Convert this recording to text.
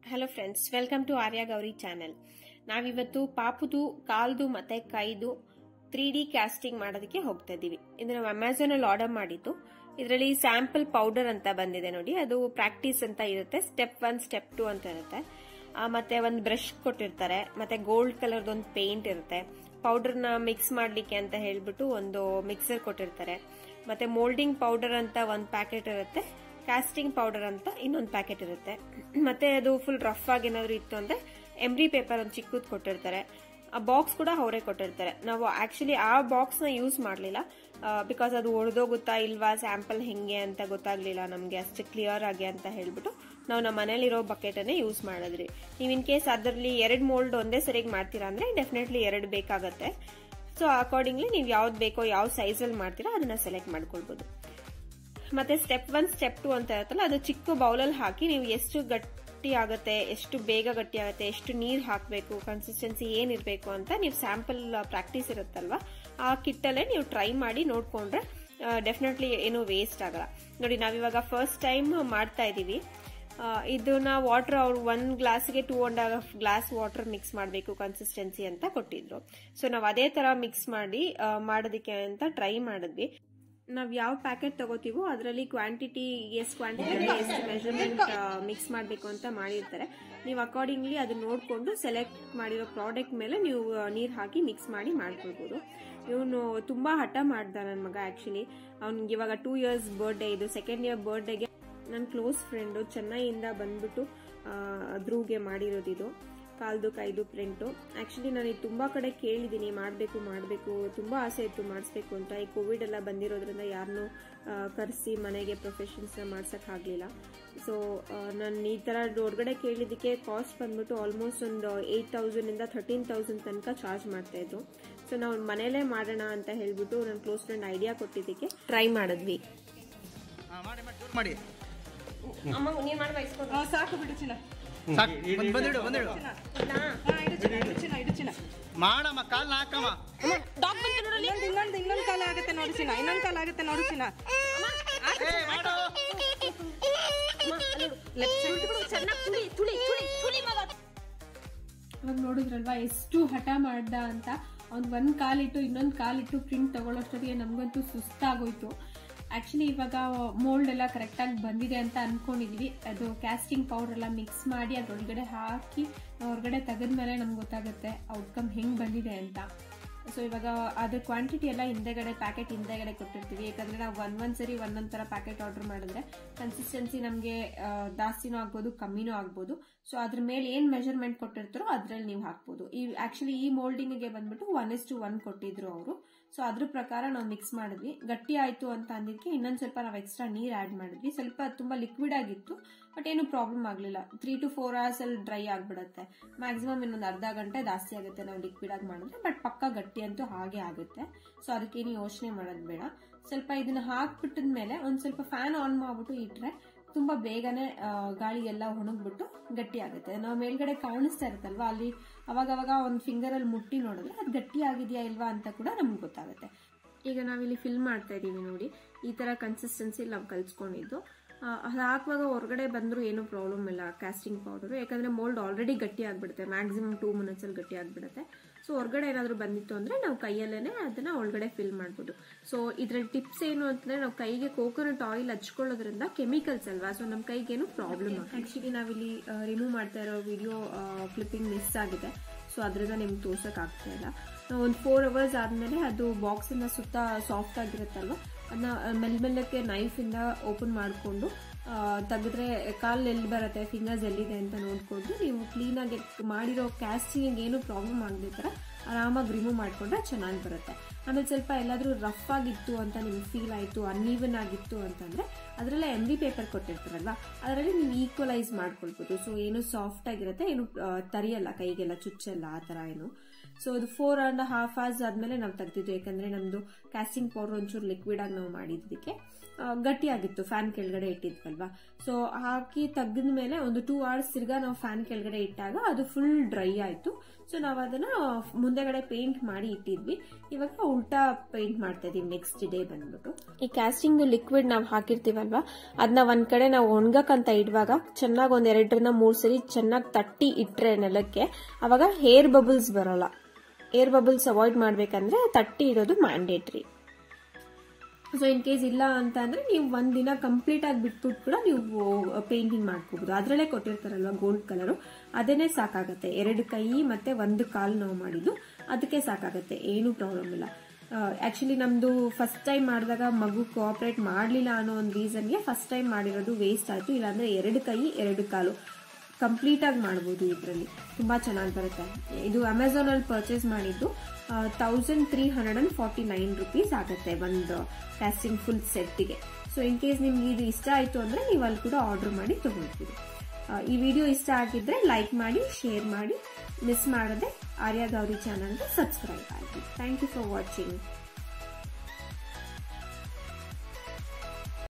hello friends welcome to Arya Gauri channel ನಾವಿವತ್ತು ಪಾಪುದು ಕಾಲ್ದು ಮತ್ತೆ ಕೈದು ತ್ರೀ ಡಿ ಕ್ಯಾಸ್ಟಿಂಗ್ ಮಾಡೋದಕ್ಕೆ ಹೋಗ್ತಾ ಇದ್ದೀವಿ ಇದು ನಾವು ಅಮೆಝಾನ್ ಅಲ್ಲಿ ಆರ್ಡರ್ ಮಾಡಿದ್ದು ಇದರಲ್ಲಿ ಸ್ಯಾಂಪಲ್ ಪೌಡರ್ ಅಂತ ಬಂದಿದೆ ನೋಡಿ ಅದು ಪ್ರಾಕ್ಟೀಸ್ ಅಂತ ಇರುತ್ತೆ ಸ್ಟೆಪ್ ಒನ್ ಸ್ಟೆಪ್ ಟು ಅಂತ ಇರುತ್ತೆ ಆ, ಮತ್ತೆ ಒಂದು ಬ್ರಷ್ ಕೊಟ್ಟಿರ್ತಾರೆ ಮತ್ತೆ ಗೋಲ್ಡ್ ಕಲರ್ದ ಒಂದು ಪೇಂಟ್ ಇರುತ್ತೆ ಪೌಡರ್ನ ಮಿಕ್ಸ್ ಮಾಡ್ಲಿಕ್ಕೆ ಅಂತ ಹೇಳ್ಬಿಟ್ಟು ಒಂದು ಮಿಕ್ಸರ್ ಕೊಟ್ಟಿರ್ತಾರೆ ಮತ್ತೆ ಮೋಲ್ಡಿಂಗ್ ಪೌಡರ್ ಅಂತ ಒಂದು ಪ್ಯಾಕೆಟ್ ಇರುತ್ತೆ ಕಾಸ್ಟಿಂಗ್ ಪೌಡರ್ ಅಂತ ಇನ್ನೊಂದು ಪ್ಯಾಕೆಟ್ ಇರುತ್ತೆ ಮತ್ತೆ ಅದು ಫುಲ್ ರಫ್ ಆಗಿ ಏನಾದ್ರು ಇತ್ತು ಅಂದ್ರೆ ಎಂಬ್ರಿ ಪೇಪರ್ ಒಂದು ಚಿಕ್ಕದ್ ಕೊಟ್ಟಿರ್ತಾರೆ ಆ ಬಾಕ್ಸ್ ಕೂಡ ಅವರೇ ಕೊಟ್ಟಿರ್ತಾರೆ ನಾವು ಆಕ್ಚುಲಿ ಆ ಬಾಕ್ಸ್ ನ ಯೂಸ್ ಮಾಡಲಿಲ್ಲ ಬಿಕಾಸ್ ಅದು ಒಡೆದೋಗುತ್ತಾ ಇಲ್ವಾ ಸ್ಯಾಂಪಲ್ ಹೆಂಗೆ ಅಂತ ಗೊತ್ತಾಗ್ಲಿಲ್ಲ ನಮಗೆ ಅಷ್ಟು ಕ್ಲಿಯರ್ ಆಗಿ ಅಂತ ಹೇಳ್ಬಿಟ್ಟು ನಾವು ನಮ್ಮ ಮನೇಲಿರೋ ಬಕೆಟ್ ಅನ್ನೇ ಯೂಸ್ ಮಾಡಿದ್ರಿ ನೀವು ಇನ್ ಕೇಸ್ ಅದರಲ್ಲಿ ಎರಡು ಮೋಲ್ಡ್ ಒಂದೇ ಸರಿಯಾಗಿ ಮಾಡ್ತೀರಾ ಅಂದ್ರೆ ಡೆಫಿನೆಟ್ಲಿ ಎರಡು ಬೇಕಾಗತ್ತೆ ಸೊ ಅಕಾರ್ಡಿಂಗ್ಲಿ ನೀವು ಯಾವ್ದು ಬೇಕೋ ಯಾವ ಸೈಜಲ್ಲಿ ಮಾಡ್ತೀರಾ ಅದನ್ನ ಸೆಲೆಕ್ಟ್ ಮಾಡ್ಕೊಳ್ಬಹುದು ಮತ್ತೆ ಸ್ಟೆಪ್ ಒನ್ ಸ್ಟೆಪ್ ಟು ಅಂತ ಇರುತ್ತಲ್ಲ ಅದು ಚಿಕ್ಕ ಬೌಲಲ್ಲಿ ಹಾಕಿ ನೀವು ಎಷ್ಟು ಗಟ್ಟಿ ಆಗುತ್ತೆ ಎಷ್ಟು ಬೇಗ ಗಟ್ಟಿ ಆಗುತ್ತೆ ಎಷ್ಟು ನೀರು ಹಾಕಬೇಕು ಕನ್ಸಿಸ್ಟೆನ್ಸಿ ಏನಿರಬೇಕು ಅಂತ ನೀವು ಸ್ಯಾಂಪಲ್ ಪ್ರಾಕ್ಟೀಸ್ ಇರುತ್ತಲ್ವಾ ಆ ಕಿಟ್ಟಲ್ಲೇ ನೀವು ಟ್ರೈ ಮಾಡಿ ನೋಡ್ಕೊಂಡ್ರೆ ಡೆಫಿನೆಟ್ಲಿ ಏನೂ ವೇಸ್ಟ್ ಆಗಲ್ಲ ನೋಡಿ ನಾವಿವಾಗ ಫಸ್ಟ್ ಟೈಮ್ ಮಾಡ್ತಾ ಇದ್ದೀವಿ ಆ, ಇದನ್ನ ವಾಟರ್ ಅವ್ರು ಒನ್ ಗ್ಲಾಸ್ಗೆ two and half glass water mix ಮಾಡಬೇಕು ಕನ್ಸಿಸ್ಟೆನ್ಸಿ ಅಂತ ಕೊಟ್ಟಿದ್ರು ಸೊ ನಾವು ಅದೇ ತರ ಮಿಕ್ಸ್ ಮಾಡಿ ಆ, ಮಾಡೋದಕ್ಕೆ ಅಂತ ಟ್ರೈ ಮಾಡಿದ್ವಿ ನಾವು ಯಾವ ಪ್ಯಾಕೆಟ್ ತಗೋತೀವೋ ಅದರಲ್ಲಿ ಕ್ವಾಂಟಿಟಿ ಎಷ್ಟು ಕ್ವಾಂಟಿಟಿ ಎಷ್ಟು ಮೆಜರ್ಮೆಂಟ್ ಮಿಕ್ಸ್ ಮಾಡಬೇಕು ಅಂತ ಮಾಡಿರ್ತಾರೆ ನೀವು ಅಕಾರ್ಡಿಂಗ್ಲಿ ಅದನ್ನ ನೋಡಿಕೊಂಡು ಸೆಲೆಕ್ಟ್ ಮಾಡಿರೋ ಪ್ರಾಡಕ್ಟ್ ಮೇಲೆ ನೀವು ನೀರು ಹಾಕಿ ಮಿಕ್ಸ್ ಮಾಡಿ ಮಾಡ್ಕೊಳ್ಬೋದು ಇವನು ತುಂಬಾ ಹಠ ಮಾಡ್ದ ನನ್ನ ಮಗ ಆಕ್ಚುಲಿ ಅವ್ನಿಗೆ ಇವಾಗ ಟೂ ಇಯರ್ಸ್ ಬರ್ಡೇ ಇದು ಸೆಕೆಂಡ್ ಇಯರ್ ಬರ್ಡೇಗೆ ನನ್ನ ಕ್ಲೋಸ್ ಫ್ರೆಂಡು ಚೆನ್ನೈಯಿಂದ ಬಂದ್ಬಿಟ್ಟು ಧ್ರುವ್ಗೆ ಮಾಡಿರೋದು ಇದು ಕಾಲ್ದು ಕೈದು ಪ್ರಿಂಟು ಆಕ್ಚುಲಿ ನಾನು ಇದು ತುಂಬಾ ಕಡೆ ಕೇಳಿದ್ದೀನಿ ಮಾಡಬೇಕು ಮಾಡಬೇಕು ತುಂಬಾ ಆಸೆ ಇತ್ತು ಮಾಡಿಸ್ಬೇಕು ಅಂತ ಈ ಕೋವಿಡ್ ಎಲ್ಲ ಬಂದಿರೋದ್ರಿಂದ ಯಾರನ್ನೂ ಕರೆಸಿ ಮನೆಗೆ ಪ್ರೊಫೆಷನ್ಸ್ನ ಮಾಡ್ಸೋಕ್ಕಾಗಲಿಲ್ಲ ಸೊ ನಾನು ಈ ಥರ ಹೊರಗಡೆ ಕೇಳಿದ್ದಕ್ಕೆ ಕಾಸ್ಟ್ ಬಂದ್ಬಿಟ್ಟು ಆಲ್ಮೋಸ್ಟ್ ಒಂದು ಏಯ್ಟ್ ತೌಸಂಡಿಂದ ಥರ್ಟೀನ್ ತೌಸಂಡ್ ತನಕ ಚಾರ್ಜ್ ಮಾಡ್ತಾ ಇದ್ರು ಸೊ ನಾವು ಮನೇಲೇ ಮಾಡೋಣ ಅಂತ ಹೇಳ್ಬಿಟ್ಟು ನನ್ನ ಕ್ಲೋಸ್ ಫ್ರೆಂಡ್ ಐಡಿಯಾ ಕೊಟ್ಟಿದ್ದಕ್ಕೆ ಟ್ರೈ ಮಾಡಿದ್ವಿ ಹಾ, ಮಾಡಿ ಮಾಡಿ ಜೋರ್ ಮಾಡಿ ಅಮ್ಮ ನೀನು ಮಾಡಿ ಆ, ಸಾಕು ಬಿಡು ಚಿನ್ನ ಸಾಕು ಬಂದ್ ಬಂದಿಡು ಬಂದಿಡು ಹಾ, ಇಡು ಚಿನ್ನ ಇಡು ಚಿನ್ನ ಇಡು ಚಿನ್ನ ಮಾಡಮ್ಮ ಕಾಲ್ ಹಾಕಮ್ಮ ಇನ್ನೊಂದು ಇನ್ನೊಂದು ಇನ್ನೊಂದು ಕಾಲ ಆಗುತ್ತೆ ನೋಡಿ ಚಿನ್ನ ಇನ್ನೊಂದು ಕಾಲ ಆಗುತ್ತೆ ನೋಡಿ ಚಿನ್ನ ಏ, ಮಾಡು ಅವಾಗ ನೋಡಿದ್ರಲ್ವಾ ಎಷ್ಟು ಹಠ ಮಾಡ್ದ ಅಂತ ಅವ್ನ್ ಒಂದ್ ಕಾಲಿಟ್ಟು ಇನ್ನೊಂದ್ ಕಾಲಿಟ್ಟು ಪ್ರಿಂಟ್ ತಗೊಳ್ಳೋಷ್ಟೊತ್ತಿಗೆ ನಮ್ಗಂತೂ ಸುಸ್ತಾಗೋಯ್ತು ಆಕ್ಚುಲಿ ಇವಾಗ ಮೋಲ್ಡ್ ಎಲ್ಲ ಕರೆಕ್ಟಾಗಿ ಬಂದಿದೆ ಅಂತ ಅನ್ಕೊಂಡಿದ್ವಿ ಅದು ಕ್ಯಾಸ್ಟಿಂಗ್ ಪೌಡರ್ ಎಲ್ಲ ಮಿಕ್ಸ್ ಮಾಡಿ ಅದ್ರೊಳಗಡೆ ಹಾಕಿ ಹೊರಗಡೆ ತೆಗೆದ್ಮೇಲೆ ನಮ್ಗೆ ಗೊತ್ತಾಗುತ್ತೆ ಔಟ್ಕಮ್ ಹೆಂಗ್ ಬಂದಿದೆ ಅಂತ ಸೊ ಇವಾಗ ಅದ್ರ ಕ್ವಾಂಟಿಟಿ ಎಲ್ಲ ಹಿಂದೆಗಡೆ ಪ್ಯಾಕೆಟ್ ಹಿಂದೆಗಡೆ ಕೊಟ್ಟಿರ್ತೀವಿ ಯಾಕಂದ್ರೆ ನಾವು ಒಂದ್ ಒಂದ್ ಸರಿ ಒಂದೊಂದ್ ತರ ಪ್ಯಾಕೆಟ್ ಆರ್ಡರ್ ಮಾಡಿದ್ರೆ ಕನ್ಸಿಸ್ಟೆನ್ಸಿ ನಮಗೆ ಜಾಸ್ತಿನೂ ಆಗ್ಬೋದು ಕಮ್ಮಿನೂ ಆಗ್ಬೋದು ಸೊ ಅದ್ರ ಮೇಲೆ ಏನ್ ಮೆಜರ್ಮೆಂಟ್ ಕೊಟ್ಟಿರ್ತಾರೋ ಅದ್ರಲ್ಲಿ ನೀವು ಹಾಕ್ಬೋದು ಈ ಆಕ್ಚುಲಿ ಈ molding ಗೆ ಬಂದ್ಬಿಟ್ಟು ಒನ್ ಇಸ್ ಟು ಒನ್ ಕೊಟ್ಟಿದ್ರು ಅವರು ಸೊ ಅದ್ರ ಪ್ರಕಾರ ನಾವು ಮಿಕ್ಸ್ ಮಾಡಿದ್ವಿ ಗಟ್ಟಿ ಆಯ್ತು ಅಂತ ಅಂದಿದ್ದಕ್ಕೆ ಇನ್ನೊಂದ್ ಸ್ವಲ್ಪ ನಾವು ಎಕ್ಸ್ಟ್ರಾ ನೀರ್ ಆಡ್ ಮಾಡಿದ್ವಿ ಸ್ವಲ್ಪ ತುಂಬಾ ಲಿಕ್ವಿಡ್ ಆಗಿತ್ತು ಬಟ್ ಏನು ಪ್ರಾಬ್ಲಮ್ ಆಗಲಿಲ್ಲ ತ್ರೀ ಟು ಫೋರ್ ಅವರ್ಸ್ ಅಲ್ಲಿ ಡ್ರೈ ಆಗ್ಬಿಡುತ್ತೆ ಮ್ಯಾಕ್ಸಿಮಮ್ ಇನ್ನೊಂದು ಅರ್ಧ ಗಂಟೆ ಜಾಸ್ತಿ ಆಗುತ್ತೆ ನಾವು ಲಿಕ್ವಿಡ್ ಆಗಿ ಮಾಡಿದ್ರೆ ಬಟ್ ಪಕ್ಕ ಗಟ್ಟಿ ಅಂತೂ ಹಾಗೆ ಆಗುತ್ತೆ ಸೊ ಅದಕ್ಕೇನು ಯೋಚನೆ ಮಾಡೋದು ಬೇಡ ಸ್ವಲ್ಪ ಇದನ್ನ ಹಾಕ್ಬಿಟ್ಟಿದ್ಮೇಲೆ ಒಂದ್ ಸ್ವಲ್ಪ ಫ್ಯಾನ್ ಆನ್ ಮಾಡ್ಬಿಟ್ಟು ಇಟ್ರೆ ತುಂಬಾ ಬೇಗನೆ ಆ, ಗಾಳಿ ಎಲ್ಲ ಒಣಗ್ಬಿಟ್ಟು ಗಟ್ಟಿ ಆಗುತ್ತೆ ನಾವು ಮೇಲ್ಗಡೆ ಕಾಣಿಸ್ತಾ ಇರುತ್ತಲ್ವಾ ಅಲ್ಲಿ ಅವಾಗವಾಗ ಒಂದು ಫಿಂಗರ್ ಅಲ್ಲಿ ಮುಟ್ಟಿ ನೋಡಿದ್ರೆ ಅದು ಗಟ್ಟಿ ಆಗಿದೆಯಾ ಇಲ್ವಾ ಅಂತ ಕೂಡ ನಮ್ಗೆ ಗೊತ್ತಾಗುತ್ತೆ ಈಗ ನಾವಿಲ್ಲಿ ಫಿಲ್ ಮಾಡ್ತಾ ಇದೀವಿ ನೋಡಿ ಈ ತರ ಕನ್ಸಿಸ್ಟೆನ್ಸಿ ನಾವು ಕಲ್ಸ್ಕೊಂಡಿದ್ದು ಆ, ಅದು ಹಾಕುವಾಗ ಹೊರಗಡೆ ಬಂದರೂ ಏನೂ ಪ್ರಾಬ್ಲಮ್ ಇಲ್ಲ ಕ್ಯಾಸ್ಟಿಂಗ್ ಪೌಡರ್ ಯಾಕಂದ್ರೆ ಮೋಲ್ಡ್ ಆಲ್ರೆಡಿ ಗಟ್ಟಿ ಆಗ್ಬಿಡುತ್ತೆ ಮ್ಯಾಕ್ಸಿಮಮ್ ಟೂ ಮಿನಿಟ್ಸ್ ಅಲ್ಲಿ ಗಟ್ಟಿ ಆಗ್ಬಿಡುತ್ತೆ ಸೊ ಹೊರಗಡೆ ಏನಾದರೂ ಬಂದಿತ್ತು ಅಂದ್ರೆ ನಾವು ಕೈಯಲ್ಲೇನೆ ಅದನ್ನ ಒಳಗಡೆ ಫಿಲ್ ಮಾಡ್ಬೋದು ಸೊ ಇದ್ರಲ್ಲಿ ಟಿಪ್ಸ್ ಏನು ಅಂತಂದ್ರೆ ನಾವು ಕೈಗೆ ಕೋಕೋನಟ್ ಆಯಿಲ್ ಹಚ್ಕೊಳ್ಳೋದ್ರಿಂದ ಕೆಮಿಕಲ್ಸ್ ಅಲ್ವಾ ಸೊ ನಮ್ಮ ಕೈಗೇನು ಪ್ರಾಬ್ಲಮ್ ಆಕ್ಚುಲಿ ನಾವಿಲ್ಲಿ ರಿಮೂವ್ ಮಾಡ್ತಾ ಇರೋ ವಿಡಿಯೋ ಕ್ಲಿಪ್ಪಿಂಗ್ ಮಿಸ್ ಆಗಿದೆ ಸೊ ಅದರಿಂದ ನಿಮ್ಗೆ ತೋರ್ಸಕ್ ಆಗ್ತಾ ಇಲ್ಲ ಒಂದು ಫೋರ್ ಅವರ್ಸ್ ಆದ್ಮೇಲೆ ಅದು ಬಾಕ್ಸ್ ಇಂದ ಸುತ್ತ ಸಾಫ್ಟ್ ಆಗಿರುತ್ತಲ್ವ ಅದನ್ನ ಮೆಲ್ಮೆಲ್ಲಕ್ಕೆ ನೈಫ್ ಇಂದ ಓಪನ್ ಮಾಡಿಕೊಂಡು ತೆಗೆದ್ರೆ ಕಾಲ್ ಎಲ್ಲಿ ಬರುತ್ತೆ ಫಿಂಗರ್ಸ್ ಎಲ್ಲಿದೆ ಅಂತ ನೋಡ್ಕೊಂಡು ನೀವು ಕ್ಲೀನಾಗಿ ಮಾಡಿರೋ ಕ್ಯಾಸ್ಟಿಂಗ್ ಏನು ಪ್ರಾಬ್ಲಮ್ ಆಗದೆ ಥರ ಆರಾಮಾಗಿ ರಿಮೂವ್ ಮಾಡಿಕೊಂಡ್ರೆ ಚೆನ್ನಾಗಿ ಬರುತ್ತೆ ಆಮೇಲೆ ಸ್ವಲ್ಪ ಎಲ್ಲಾದರೂ ರಫ್ ಆಗಿತ್ತು ಅಂತ ನಿಮ್ಗೆ ಫೀಲ್ ಆಯಿತು ಅನ್ಈವನ್ ಆಗಿತ್ತು ಅಂತಂದ್ರೆ ಅದರಲ್ಲೇ ಎಮ್ ವಿ ಪೇಪರ್ ಕೊಟ್ಟಿರ್ತಾರಲ್ವಾ ಅದರಲ್ಲಿ ನೀವು ಈಕ್ವಲೈಸ್ ಮಾಡ್ಕೊಳ್ಬೋದು ಸೊ ಏನು ಸಾಫ್ಟ್ ಆಗಿರುತ್ತೆ ಏನು ಆ, ತರಿಯಲ್ಲ ಕೈಗೆಲ್ಲ ಚುಚ್ಚಲ್ಲ ಆ ಥರ ಏನು ಸೊ ಅದು ಫೋರ್ ಅಂಡ್ ಹಾಫ್ ಅವರ್ಸ್ ಆದ್ಮೇಲೆ ನಾವು ತೆಗ್ದಿದ್ದು ಯಾಕಂದ್ರೆ ನಮ್ದು ಕ್ಯಾಸ್ಟಿಂಗ್ ಪೌಡರ್ ಒಂಚೂರು ಲಿಕ್ವಿಡ್ ಆಗಿ ನಾವು ಮಾಡಿದ್ದಕ್ಕೆ ಆ, ಗಟ್ಟಿಯಾಗಿತ್ತು ಫ್ಯಾನ್ ಕೆಳಗಡೆ ಇಟ್ಟಿದ್ವಲ್ವಾ ಸೊ ಹಾಕಿ ತೆಗೆದ ಮೇಲೆ ಒಂದು ಟೂ ಅವರ್ಸ್ ತಿರ್ಗಾ ನಾವು ಫ್ಯಾನ್ ಕೆಳಗಡೆ ಇಟ್ಟಾಗ ಅದು ಫುಲ್ ಡ್ರೈ ಆಯ್ತು ಸೊ ನಾವು ಅದನ್ನ ಮುಂದೆಗಡೆ ಪೇಂಟ್ ಮಾಡಿ ಇಟ್ಟಿದ್ವಿ ಇವಾಗ ಉಲ್ಟಾ ಪೇಂಟ್ ಮಾಡ್ತಾ ಇದೀವಿ ನೆಕ್ಸ್ಟ್ ಡೇ ಬಂದ್ಬಿಟ್ಟು ಈ ಕ್ಯಾಸ್ಟಿಂಗ್ ಲಿಕ್ವಿಡ್ ನಾವು ಹಾಕಿರ್ತೀವಲ್ವಾ ಅದನ್ನ ಒಂದ್ ಕಡೆ ನಾವು ಒಣಗಕ್ಕಂತ ಇಡುವಾಗ ಚೆನ್ನಾಗಿ ಒಂದ್ ಎರಡರಿಂದ ಮೂರ್ ಸರಿ ಚೆನ್ನಾಗಿ ತಟ್ಟಿ ಇಟ್ರೆ ನೆಲಕ್ಕೆ ಅವಾಗ ಹೇರ್ ಬಬಲ್ಸ್ ಬರೋಲ್ಲ ಏರ್ ಬಬಲ್ಸ್ ಅವಾಯ್ಡ್ ಮಾಡ್ಬೇಕಂದ್ರೆ ತಟ್ಟಿ ಇಡೋದು ಮ್ಯಾಂಡೇಟ್ರಿ ಸೊ ಇನ್ ಕೇಸ್ ಇಲ್ಲ ಅಂತ ಅಂದ್ರೆ ನೀವು ಒಂದ್ ದಿನ ಕಂಪ್ಲೀಟ್ ಆಗಿ ಬಿಟ್ಬಿಟ್ಟು ಕೂಡ ನೀವು ಪೇಂಟಿಂಗ್ ಮಾಡ್ಕೋಬಹುದು ಅದ್ರಲ್ಲೇ ಕೊಟ್ಟಿರ್ತಾರಲ್ವಾ ಗೋಲ್ಡ್ ಕಲರು ಅದೇನೆ ಸಾಕಾಗತ್ತೆ ಎರಡು ಕೈ ಮತ್ತೆ ಒಂದು ಕಾಲು ನಾವು ಮಾಡಿದ್ದು ಅದಕ್ಕೆ ಸಾಕಾಗತ್ತೆ ಏನು ಪ್ರಾಬ್ಲಮ್ ಇಲ್ಲ ಆಕ್ಚುಲಿ ನಮ್ದು ಫಸ್ಟ್ ಟೈಮ್ ಮಾಡಿದಾಗ ಮಗು ಕೋಆಪರೇಟ್ ಮಾಡಲಿಲ್ಲ ಅನ್ನೋ ಒಂದು ರೀಸನ್ಗೆ ಫಸ್ಟ್ ಟೈಮ್ ಮಾಡಿರೋದು ವೇಸ್ಟ್ ಆಯ್ತು ಇಲ್ಲಾಂದ್ರೆ ಎರಡು ಕೈ ಎರಡು ಕಾಲು ಕಂಪ್ಲೀಟ್ ಆಗಿ ಮಾಡ್ಬೋದು ಇದರಲ್ಲಿ ತುಂಬಾ ಚೆನ್ನಾಗಿ ಬರುತ್ತೆ ಇದು ಅಮೆಝಾನ್ ಅಲ್ಲಿ ಪರ್ಚೇಸ್ ಮಾಡಿದ್ದು thousand three hundred and forty nine rupees ಆಗುತ್ತೆ ಒಂದು ಕ್ಯಾಸ್ಟಿಂಗ್ ಫುಲ್ ಸೆಟ್ಗೆ ಸೊ ಇನ್ ಕೇಸ್ ನಿಮ್ಗೆ ಇದು ಇಷ್ಟ ಆಯ್ತು ಅಂದ್ರೆ ನೀವು ಅಲ್ಲಿ ಕೂಡ ಆರ್ಡರ್ ಮಾಡಿ ತಗೊಳ್ತೀವಿ ಆ, ಈ ವಿಡಿಯೋ ಇಷ್ಟ ಆಗಿದ್ರೆ ಲೈಕ್ ಮಾಡಿ ಶೇರ್ ಮಾಡಿ ಮಿಸ್ ಮಾಡದೆ ಆರ್ಯ ಗೌರಿ ಚಾನಲ್ಗೆ ಸಬ್ಸ್ಕ್ರೈಬ್ ಆಗಿ ಥ್ಯಾಂಕ್ ಯು ಫಾರ್ ವಾಚಿಂಗ್